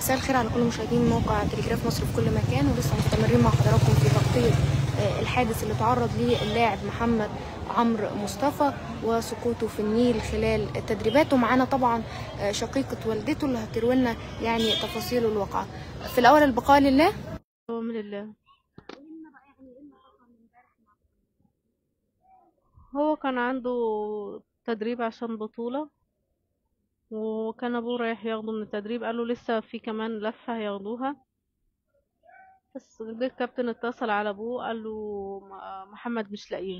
مساء الخير على كل مشاهدين موقع تلجراف مصر في كل مكان ولسه مستمرين مع حضراتكم في تغطية آه، الحادث اللي تعرض ليه اللاعب محمد عمرو مصطفى وسقوطه في النيل خلال التدريبات ومعانا طبعا آه، شقيقة والدته اللي هتروي لنا يعني تفاصيل الواقعة في الأول البقاء لله من الله هو كان عنده تدريب عشان بطولة وكان ابوه رايح ياخده من التدريب قالوا لسه في كمان لفة هياخدوها بس جه الكابتن اتصل على ابوه قال له م- محمد مش لاقيه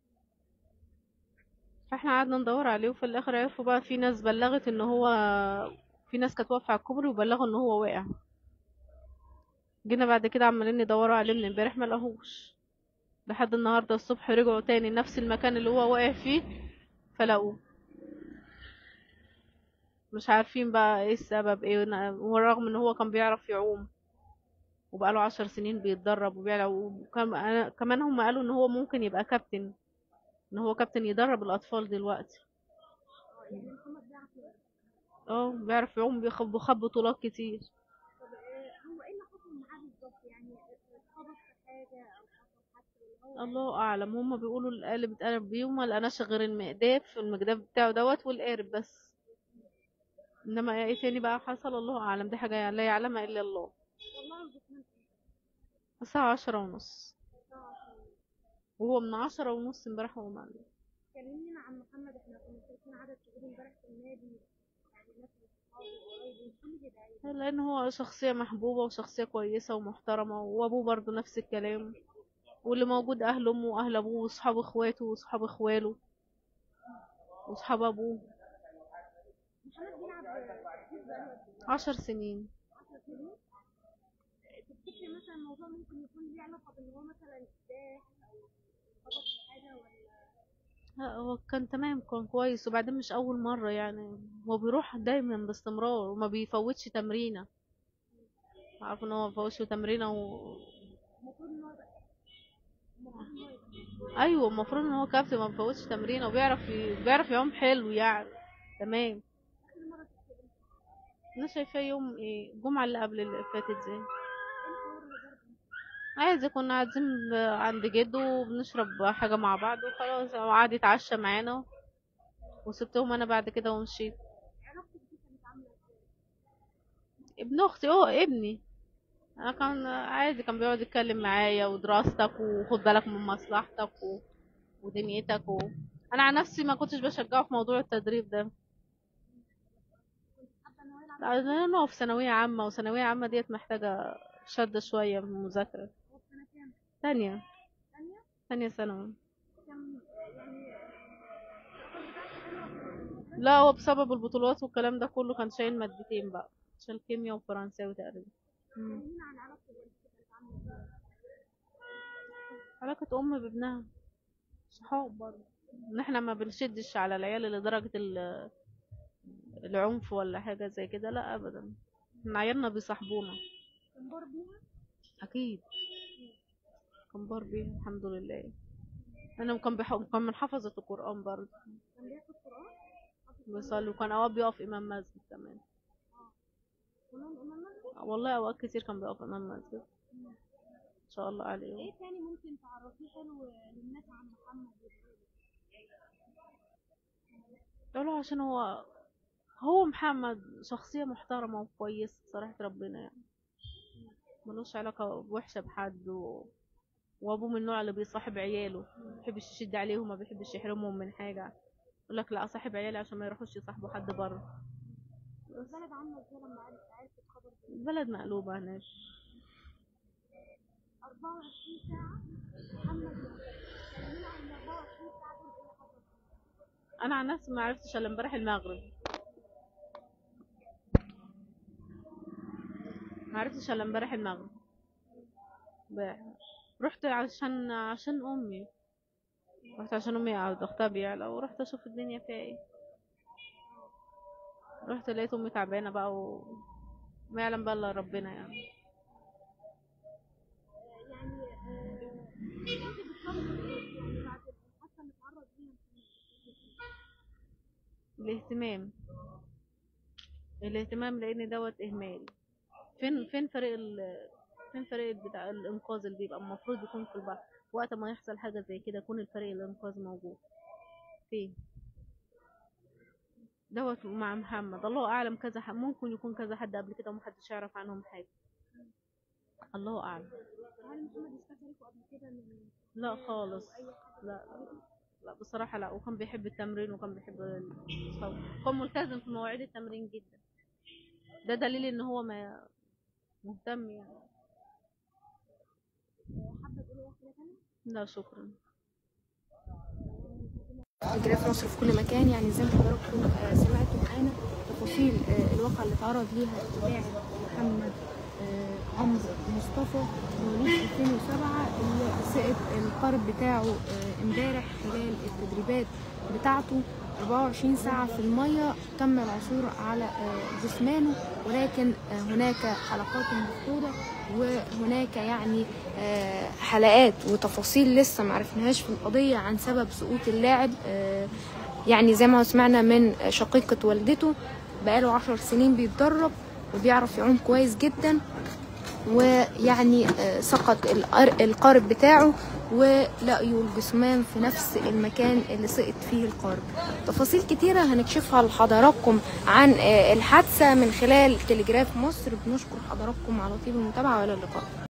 فاحنا قعدنا ندور عليه وفي الاخر عرفوا بقى في ناس بلغت ان هو في ناس كانت واقفة على الكوبري وبلغوا ان هو واقع جينا بعد كده عمالين ندوروا عليه من امبارح ما لقوهوش لحد النهارده الصبح رجعوا تاني نفس المكان اللي هو واقع فيه فلقوه مش عارفين بقى ايه السبب ايه ون- ورغم ان هو كان بيعرف يعوم وبقاله عشر سنين بيتدرب وبيلعب وكم- أنا- كمان هم قالوا ان هو ممكن يبقى كابتن ان هو كابتن يدرب الاطفال دلوقتي اه بيعرف يعوم بيخ- بيخب بطولات كتير الله اعلم هما بيقولوا القالب اتقلب بيه وما لقناش غير المقداف المجداف بتاعه دوت والقارب بس انما ايه تاني بقى حصل الله اعلم دي حاجه لا يعلمها الا الله الساعه عشرة ونص وهو من عشرة ونص امبارح وهو معنا كلمينا عن محمد احنا كنا شايفين عدد كبير امبارح في النادي يعني الناس اللي صحابه وقرايبه كل كده يعني لان هو شخصيه محبوبه وشخصيه كويسه ومحترمه وابوه برضو نفس الكلام واللي موجود اهل امه واهل ابوه واصحاب اخواته واصحاب اخواله واصحاب ابوه محمد بيلعب كتير بقاله قد ايه؟ عشر سنين 10 سنين تفتكري مثلا الموضوع ممكن يكون ليه علاقة بان هو مثلا سباح او خبط في حاجة ولا لا هو كان تمام كان كويس وبعدين مش اول مره يعني هو بيروح دايما باستمرار وما بيفوتش تمرينه عارف ان هو ما بيفوتش تمرينه و... المفروض ان هو يبقى المفروض ان هو يبقى ايوه المفروض ان هو كابتن ما بيفوتش تمرينه وبيعرف ي... بيعرف يعوم حلو يعني تمام اخر مرة شفته امتى؟ انا شايفاه يوم ايه الجمعه اللي قبل اللي فاتت دي ايه الحوار اللي ضربه؟ عادي كنا قاعدين ب- عند جده وبنشرب حاجه مع بعض وخلاص هو قعد يتعشى معانا وسبتهم انا بعد كده ومشيت علاقتك بيه كانت عاملة ازاي؟ ابن اختي هو ابني انا كان عادي كان بيقعد يتكلم معايا ودراستك وخد بالك من مصلحتك و... ودنيتك و... انا عن نفسي ما كنتش بشجعه في موضوع التدريب ده حابة ان هو يلعب لان هو في ثانويه عامه وثانويه عامه ديت محتاجه شده شويه في المذاكره هو في سنة كام؟ ثانيه ثانية؟ ثانيه ثانوي كان يعني الشغل بتاعته حلوة في لا هو بسبب البطولات والكلام ده كله كان شايل مادتين بقى شايل كيمياء وفرنساوي تقريبا مم. كلمينا عن علاقته بوالدته كانت عاملة ازاي؟ علاقة أم بابنها صحاب برضه إن إحنا ما بنشدش على العيال لدرجة ال- العنف ولا حاجة زي كده لا أبدا إحنا عيالنا بيصاحبونا كان بار بيها؟ أكيد كان بار بيها الحمد لله أنا كان بيح... كان من حفظة القرآن برضه كان بياخد قرآن؟ بيصلي وكان أوقات بيقف إمام مسجد كمان كلهم إمام مسجد؟ والله أوقات كتير كان بيقف إمام مسجد إن شاء الله عليه ايه تاني ممكن تعرفيه حلو للناس عن محمد قالوا عشان هو هو محمد شخصية محترمة وكويسة صراحة ربنا يعني ملوش علاقة وحشة بحد و... وأبوه من النوع اللي بيصاحب عياله ما بيحبش يشد عليهم ما بيحبش يحرمهم من حاجة يقول لك لا أصاحب عيالي عشان ما يروحوش يصاحبوا حد بره البلد عاملة ازاي لما عرفت عرفت الخبر ده؟ البلد مقلوبة هناك 24 ساعة محمد كلمينا عن 24 ساعة دول ايه اللي حصل فيهم؟ أنا عن نفسي ما عرفتش إلا امبارح المغرب ما عرفتش إلا امبارح المغرب امبارح. رحت عشان عشان أمي رحت عشان أمي قاعدة ضغطها بيعلى ورحت أشوف الدنيا فيها ايه رحت لقيت أمي تعبانة بقى و... ما يعلم بقى إلا ربنا يعني يعني آه، كنت بتفكر ايه يعني بعد الحادثة اللي اتعرض ليها الاهتمام الاهتمام لأن دوت إهمال فين فين فريق ال فين فريق بتاع الانقاذ اللي بيبقى المفروض يكون في البحر وقت ما يحصل حاجه زي كده يكون الفريق الانقاذ موجود فين دوت مع محمد الله اعلم كذا حد ممكن يكون كذا حد قبل كده ومحدش يعرف عنهم حاجه الله اعلم هل محمد اشتكى لكم قبل كده من لا خالص لا لا لا بصراحة لا وكان بيحب التمرين وكان بيحب الصوت كان ملتزم في مواعيد التمرين جدا ده دليل ان هو ما مهتم يعني حابه تقولي حاجه ثانيه؟ لا شكرا تلجراف مصر في كل مكان يعني زي ما حضراتكم آه، سمعتوا معانا تفاصيل آه، الواقعة اللي تعرض ليها اللاعب محمد آه، عمرو مصطفى مواليد 2007 اللي سقط القارب بتاعه آه، امبارح خلال التدريبات بتاعته 24 ساعة في المية تم العثور على آه، جثمانه ولكن آه، هناك حلقات مفقودة وهناك يعني آه، حلقات وتفاصيل لسه معرفناهاش في القضية عن سبب سقوط اللاعب آه، يعني زي ما سمعنا من شقيقة والدته بقاله عشر سنين بيتدرب وبيعرف يعوم كويس جدا ويعني آه، سقط القر- القارب بتاعه ولقيوا الجثمان في نفس المكان اللي سقط فيه القارب تفاصيل كتيرة هنكشفها لحضراتكم عن آه، الحادثة من خلال تلجراف مصر بنشكر حضراتكم على طيب المتابعة والى اللقاء